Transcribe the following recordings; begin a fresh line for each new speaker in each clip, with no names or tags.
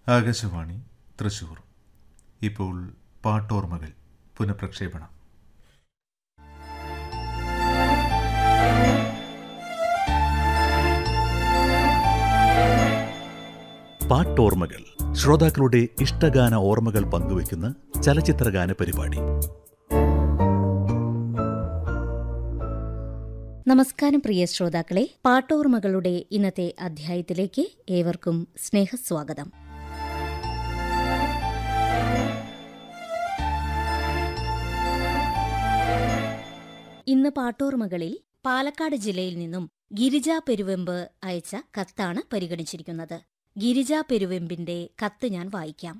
ആകാശവാണി തൃശൂർ ഇപ്പോൾ പാട്ടോർമ്മകൾ പുനഃപ്രക്ഷേപണം
പാട്ടോർമ്മകൾ ശ്രോതാക്കളുടെ ഇഷ്ടഗാന ഓർമ്മകൾ പങ്കുവയ്ക്കുന്ന ചലച്ചിത്രഗാന പരിപാടി
നമസ്കാരം പ്രിയ ശ്രോതാക്കളെ പാട്ടോർമ്മകളുടെ ഇന്നത്തെ അധ്യായത്തിലേക്ക് ഏവർക്കും സ്നേഹസ്വാഗതം ഇന്ന് പാട്ടോർമ്മകളിൽ പാലക്കാട് ജില്ലയിൽ നിന്നും ഗിരിജ പെരുവെമ്പ് അയച്ച കത്താണ് പരിഗണിച്ചിരിക്കുന്നത് ഗിരിജ പെരുവെമ്പിന്റെ കത്ത് ഞാൻ വായിക്കാം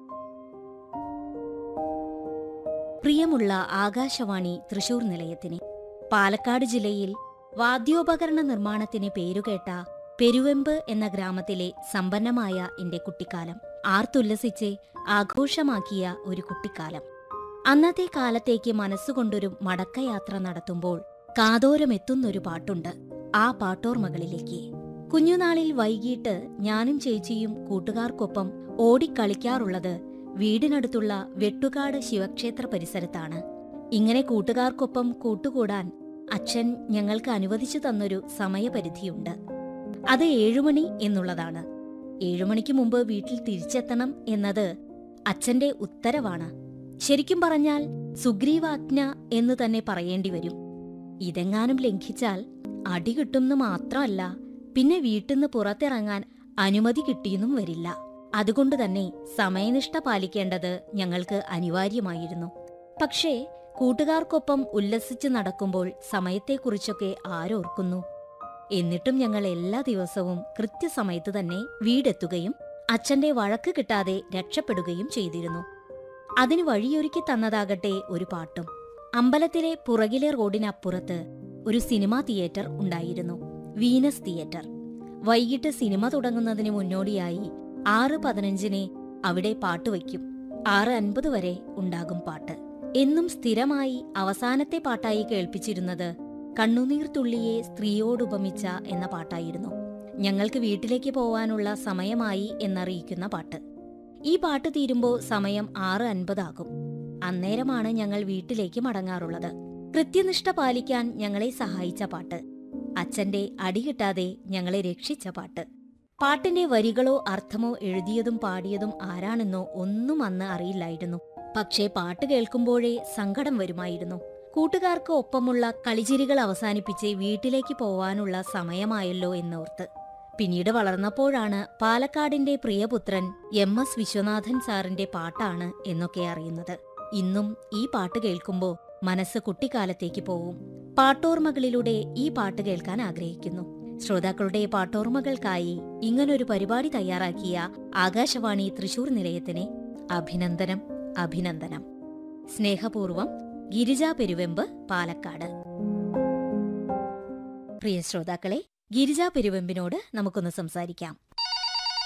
പ്രിയമുള്ള ആകാശവാണി തൃശൂർ നിലയത്തിന് പാലക്കാട് ജില്ലയിൽ വാദ്യോപകരണ നിർമ്മാണത്തിന് പേരുകേട്ട പെരുവെമ്പ് എന്ന ഗ്രാമത്തിലെ സമ്പന്നമായ എന്റെ കുട്ടിക്കാലം ആർത്തുല്ലസിച്ച് ആഘോഷമാക്കിയ ഒരു കുട്ടിക്കാലം അന്നത്തെ കാലത്തേക്ക് മനസ്സുകൊണ്ടൊരു മടക്കയാത്ര നടത്തുമ്പോൾ കാതോരമെത്തുന്നൊരു പാട്ടുണ്ട് ആ പാട്ടോർമകളിലേക്ക് കുഞ്ഞുനാളിൽ വൈകിട്ട് ഞാനും ചേച്ചിയും കൂട്ടുകാർക്കൊപ്പം ഓടിക്കളിക്കാറുള്ളത് വീടിനടുത്തുള്ള വെട്ടുകാട് ശിവക്ഷേത്ര പരിസരത്താണ് ഇങ്ങനെ കൂട്ടുകാർക്കൊപ്പം കൂട്ടുകൂടാൻ അച്ഛൻ ഞങ്ങൾക്ക് അനുവദിച്ചു തന്നൊരു സമയപരിധിയുണ്ട് അത് ഏഴുമണി എന്നുള്ളതാണ് ഏഴുമണിക്ക് മുമ്പ് വീട്ടിൽ തിരിച്ചെത്തണം എന്നത് അച്ഛന്റെ ഉത്തരവാണ് ശരിക്കും പറഞ്ഞാൽ സുഗ്രീവാജ്ഞ എന്ന് തന്നെ പറയേണ്ടി വരും ഇതെങ്ങാനും ലംഘിച്ചാൽ അടി കിട്ടുമെന്ന് മാത്രമല്ല പിന്നെ വീട്ടിന്ന് പുറത്തിറങ്ങാൻ അനുമതി കിട്ടിയെന്നും വരില്ല അതുകൊണ്ട് തന്നെ സമയനിഷ്ഠ പാലിക്കേണ്ടത് ഞങ്ങൾക്ക് അനിവാര്യമായിരുന്നു പക്ഷേ കൂട്ടുകാർക്കൊപ്പം ഉല്ലസിച്ച് നടക്കുമ്പോൾ സമയത്തെക്കുറിച്ചൊക്കെ ആരോർക്കുന്നു എന്നിട്ടും ഞങ്ങൾ എല്ലാ ദിവസവും കൃത്യസമയത്ത് തന്നെ വീടെത്തുകയും അച്ഛന്റെ വഴക്ക് കിട്ടാതെ രക്ഷപ്പെടുകയും ചെയ്തിരുന്നു അതിന് വഴിയൊരുക്കി തന്നതാകട്ടെ ഒരു പാട്ടും അമ്പലത്തിലെ പുറകിലെ റോഡിനപ്പുറത്ത് ഒരു സിനിമാ തിയേറ്റർ ഉണ്ടായിരുന്നു വീനസ് തിയേറ്റർ വൈകിട്ട് സിനിമ തുടങ്ങുന്നതിന് മുന്നോടിയായി ആറ് പതിനഞ്ചിന് അവിടെ പാട്ട് വയ്ക്കും ആറ് അൻപത് വരെ ഉണ്ടാകും പാട്ട് എന്നും സ്ഥിരമായി അവസാനത്തെ പാട്ടായി കേൾപ്പിച്ചിരുന്നത് കണ്ണുനീർ തുള്ളിയെ സ്ത്രീയോടുപമിച്ച എന്ന പാട്ടായിരുന്നു ഞങ്ങൾക്ക് വീട്ടിലേക്ക് പോവാനുള്ള സമയമായി എന്നറിയിക്കുന്ന പാട്ട് ഈ പാട്ട് തീരുമ്പോൾ സമയം ആറ് അൻപതാകും അന്നേരമാണ് ഞങ്ങൾ വീട്ടിലേക്ക് മടങ്ങാറുള്ളത് കൃത്യനിഷ്ഠ പാലിക്കാൻ ഞങ്ങളെ സഹായിച്ച പാട്ട് അച്ഛന്റെ അടി കിട്ടാതെ ഞങ്ങളെ രക്ഷിച്ച പാട്ട് പാട്ടിന്റെ വരികളോ അർത്ഥമോ എഴുതിയതും പാടിയതും ആരാണെന്നോ ഒന്നും അന്ന് അറിയില്ലായിരുന്നു പക്ഷേ പാട്ട് കേൾക്കുമ്പോഴേ സങ്കടം വരുമായിരുന്നു കൂട്ടുകാർക്ക് ഒപ്പമുള്ള കളിചിരികൾ അവസാനിപ്പിച്ച് വീട്ടിലേക്ക് പോവാനുള്ള സമയമായല്ലോ എന്നോർത്ത് പിന്നീട് വളർന്നപ്പോഴാണ് പാലക്കാടിന്റെ പ്രിയപുത്രൻ എം എസ് വിശ്വനാഥൻ സാറിന്റെ പാട്ടാണ് എന്നൊക്കെ അറിയുന്നത് ഇന്നും ഈ പാട്ട് കേൾക്കുമ്പോൾ മനസ്സ് കുട്ടിക്കാലത്തേക്ക് പോവും പാട്ടോർമകളിലൂടെ ഈ പാട്ട് കേൾക്കാൻ ആഗ്രഹിക്കുന്നു ശ്രോതാക്കളുടെ പാട്ടോർമകൾക്കായി ഇങ്ങനൊരു പരിപാടി തയ്യാറാക്കിയ ആകാശവാണി തൃശൂർ നിലയത്തിന് അഭിനന്ദനം അഭിനന്ദനം സ്നേഹപൂർവം ഗിരിജ പെരുവെമ്പ് പാലക്കാട് പ്രിയ ശ്രോതാക്കളെ ഗിരിജ പെരുവെമ്പിനോട് നമുക്കൊന്ന് സംസാരിക്കാം